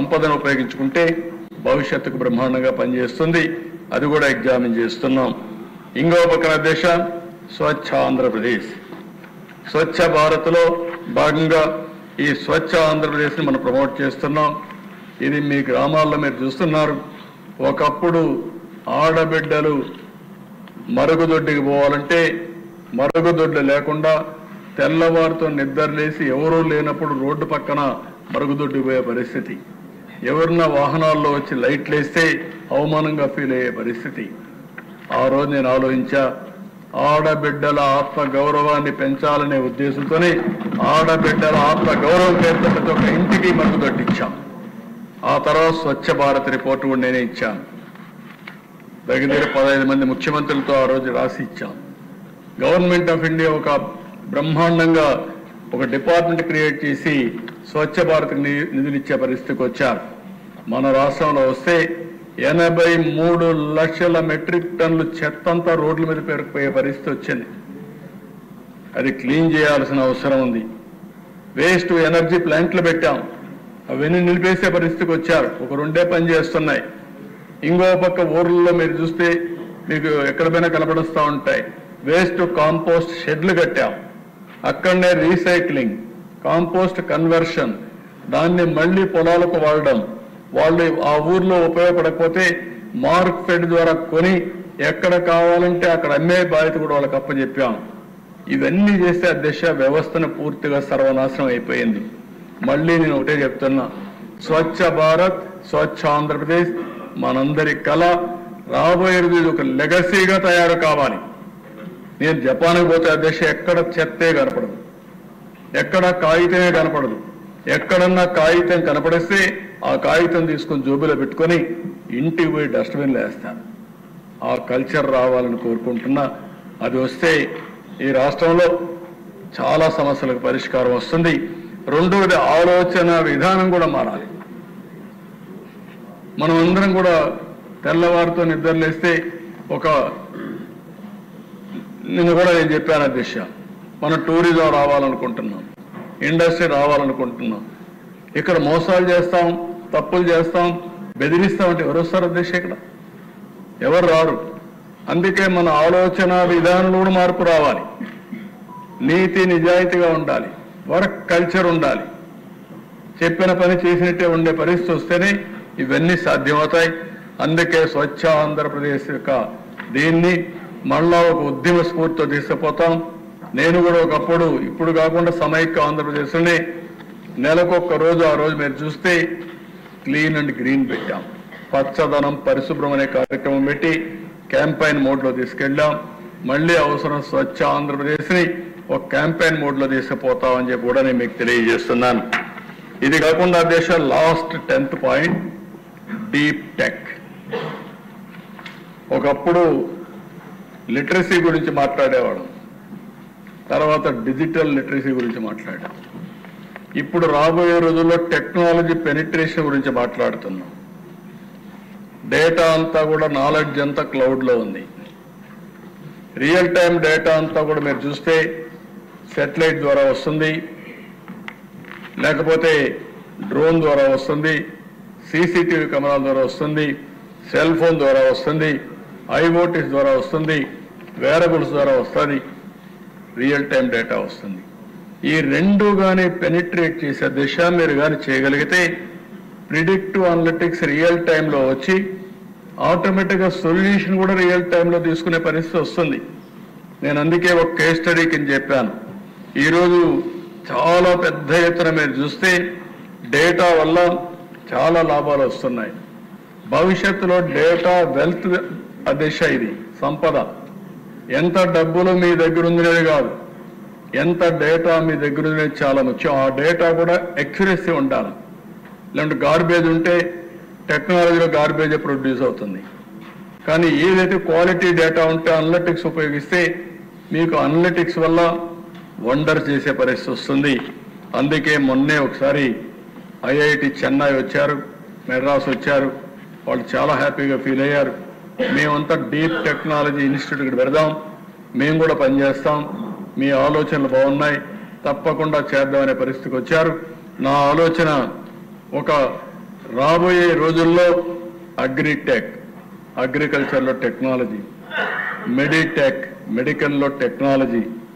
సంపదను ఉపయోగించుకుంటే భవిష్యత్తుకు బ్రహ్మాండంగా పనిచేస్తుంది అది కూడా ఎగ్జామిన్ చేస్తున్నాం ఇంకో పక్కన దేశ స్వచ్ఛ ఆంధ్రప్రదేశ్ స్వచ్ఛ భారత్లో భాగంగా ఈ స్వచ్ఛ ఆంధ్రప్రదేశ్ని మనం ప్రమోట్ చేస్తున్నాం ఇది మీ గ్రామాల్లో మీరు చూస్తున్నారు ఒకప్పుడు ఆడబిడ్డలు మరుగుదొడ్డికి పోవాలంటే మరుగుదొడ్లు లేకుండా తెల్లవారితో నిద్రలేసి ఎవరూ లేనప్పుడు రోడ్డు పక్కన మరుగుదొడ్డికి పోయే పరిస్థితి ఎవరన్నా వాహనాల్లో వచ్చి లైట్లు వేస్తే అవమానంగా ఫీల్ అయ్యే పరిస్థితి ఆ రోజు నేను ఆలోచించా ఆడబిడ్డల ఆత్మ గౌరవాన్ని పెంచాలనే ఉద్దేశంతోనే ఆడబిడ్డల ఆత్మ గౌరవం పేరుతో ప్రతి ఒక్క ఇంటికి మరుగుదొడ్డిచ్చాం ఆ తర్వాత స్వచ్ఛ భారత్ రిపోర్టు కూడా నేనే ఇచ్చాను దగ్గర దగ్గర పదహైదు మంది ముఖ్యమంత్రులతో ఆ రోజు రాసి ఇచ్చాం గవర్నమెంట్ ఆఫ్ ఇండియా ఒక బ్రహ్మాండంగా ఒక డిపార్ట్మెంట్ క్రియేట్ చేసి స్వచ్ఛ భారత్ ని- నిధులు ఇచ్చే పరిస్థితికి వచ్చారు మన రాష్ట్రంలో వస్తే ఎనభై మూడు లక్షల మెట్రిక్ టన్నులు చెత్తంతా రోడ్ల మీద పేరుకుపోయే పరిస్థితి వచ్చింది అది క్లీన్ చేయాల్సిన అవసరం ఉంది వేస్ట్ ఎనర్జీ ప్లాంట్లు పెట్టాం అవన్నీ నిలిపేసే పరిస్థితికి వచ్చారు ఒక రెండే పని చేస్తున్నాయి ఇంకో పక్క ఊర్లలో మీరు చూస్తే మీకు ఎక్కడ పైన కనపడుస్తూ ఉంటాయి వేస్ట్ కాంపోస్ట్ షెడ్లు కట్టాం అక్కడనే రీసైక్లింగ్ కాంపోస్ట్ కన్వర్షన్ దాన్ని మళ్ళీ పొలాలకు వాడడం వాళ్ళు ఆ ఊర్లో ఉపయోగపడకపోతే మార్క్ ఫెడ్ ద్వారా కొని ఎక్కడ కావాలంటే అక్కడ అమ్మే బాధ్యత కూడా వాళ్ళకి అప్పచెప్పాం ఇవన్నీ చేస్తే ఆ దిశ వ్యవస్థను పూర్తిగా సర్వనాశనం అయిపోయింది మళ్ళీ నేను ఒకటే చెప్తున్నా స్వచ్ఛ భారత్ స్వచ్ఛ ఆంధ్రప్రదేశ్ మనందరి కళ రాబోయే రోజు ఇది ఒక లెగసీగా తయారు కావాలి నేను జపాన్కి పోతే ఆ దిశ ఎక్కడ చెత్తే కనపడదు ఎక్కడ కాగితమే కనపడదు ఎక్కడన్నా కాగితం కనపడిస్తే ఆ కాగితం తీసుకొని జోబులో పెట్టుకొని ఇంటికి పోయి డస్ట్బిన్లో వేస్తాను ఆ కల్చర్ రావాలని కోరుకుంటున్నా అది వస్తే ఈ రాష్ట్రంలో చాలా సమస్యలకు పరిష్కారం వస్తుంది రెండవది ఆలోచన విధానం కూడా మారాలి మనం అందరం కూడా తెల్లవారితో నిద్రలేస్తే ఒక నిన్న కూడా నేను చెప్పాను అధ్యక్ష మన టూరిజం రావాలనుకుంటున్నాం ఇండస్ట్రీ రావాలనుకుంటున్నాం ఇక్కడ మోసాలు చేస్తాం తప్పులు చేస్తాం బెదిరిస్తామంటే ఎవరు వస్తారు అధ్యక్ష ఇక్కడ ఎవరు రారు అందుకే మన ఆలోచన విధానంలో కూడా మార్పు రావాలి నీతి నిజాయితీగా ఉండాలి వర్క్ కల్చర్ ఉండాలి చెప్పిన పని చేసినట్టే ఉండే పరిస్థితి వస్తేనే ఇవన్నీ సాధ్యమవుతాయి అందుకే స్వచ్ఛ ఆంధ్రప్రదేశ్ యొక్క దీన్ని మళ్ళా ఒక ఉద్యమ స్ఫూర్తితో తీసుకుపోతాం నేను కూడా ఒకప్పుడు ఇప్పుడు కాకుండా సమైక్య ఆంధ్రప్రదేశ్లోనే నెలకొక్క రోజు ఆ రోజు మీరు చూస్తే క్లీన్ అండ్ గ్రీన్ పెట్టాం పచ్చదనం పరిశుభ్రం అనే కార్యక్రమం పెట్టి క్యాంపైన్ మోడ్లో తీసుకెళ్ళాం మళ్ళీ అవసరం స్వచ్ఛ ఆంధ్రప్రదేశ్ని ఒక క్యాంపెయిన్ మోడ్లో తీసుకుపోతామని చెప్పి కూడా నేను మీకు తెలియజేస్తున్నాను ఇది కాకుండా దేశ last tenth point deep tech ఒకప్పుడు లిటరసీ గురించి మాట్లాడేవాడు తర్వాత డిజిటల్ లిటరసీ గురించి మాట్లాడాం ఇప్పుడు రాబోయే రోజుల్లో టెక్నాలజీ పెనిట్రేషన్ గురించి మాట్లాడుతున్నాం డేటా అంతా కూడా నాలెడ్జ్ అంతా క్లౌడ్లో ఉంది రియల్ టైం డేటా అంతా కూడా మీరు చూస్తే సెటిలైట్ ద్వారా వస్తుంది లేకపోతే డ్రోన్ ద్వారా వస్తుంది సీసీటీవీ కెమెరాల ద్వారా వస్తుంది సెల్ ఫోన్ ద్వారా వస్తుంది ఐఓటీస్ ద్వారా వస్తుంది వేరబుల్స్ ద్వారా వస్తుంది రియల్ టైం డేటా వస్తుంది ఈ రెండు కానీ పెనిట్రేట్ చేసే దిశ మీరు కానీ చేయగలిగితే ప్రిడిక్టివ్ అనలిటిక్స్ రియల్ టైంలో వచ్చి ఆటోమేటిక్గా సొల్యూషన్ కూడా రియల్ టైంలో తీసుకునే పరిస్థితి వస్తుంది నేను అందుకే ఒక కేస్ స్టడీ కింద చెప్పాను ఈరోజు చాలా పెద్ద ఎత్తున మీరు చూస్తే డేటా వల్ల చాలా లాభాలు వస్తున్నాయి భవిష్యత్తులో డేటా వెల్త్ దిశ ఇది సంపద ఎంత డబ్బులు మీ దగ్గర ఉందనేది కాదు ఎంత డేటా మీ దగ్గర ఉండేది చాలా ముఖ్యం ఆ డేటా కూడా ఎక్యురసీ ఉండాలి ఇలాంటి గార్బేజ్ ఉంటే టెక్నాలజీలో గార్బేజ్ ప్రొడ్యూస్ అవుతుంది కానీ ఏదైతే క్వాలిటీ డేటా ఉంటే అనలిటిక్స్ ఉపయోగిస్తే మీకు అనలిటిక్స్ వల్ల వండర్ చేసే పరిస్థితి వస్తుంది అందుకే మొన్నే ఒకసారి ఐఐటి చెన్నై వచ్చారు మెడ్రాస్ వచ్చారు వాళ్ళు చాలా హ్యాపీగా ఫీల్ అయ్యారు మేమంతా డీప్ టెక్నాలజీ ఇన్స్టిట్యూట్ ఇక్కడ పెడదాం మేము కూడా పనిచేస్తాం మీ ఆలోచనలు బాగున్నాయి తప్పకుండా చేద్దామనే పరిస్థితికి వచ్చారు నా ఆలోచన ఒక రాబోయే రోజుల్లో అగ్రిటెక్ అగ్రికల్చర్లో టెక్నాలజీ మెడిటెక్ మెడికల్లో టెక్నాలజీ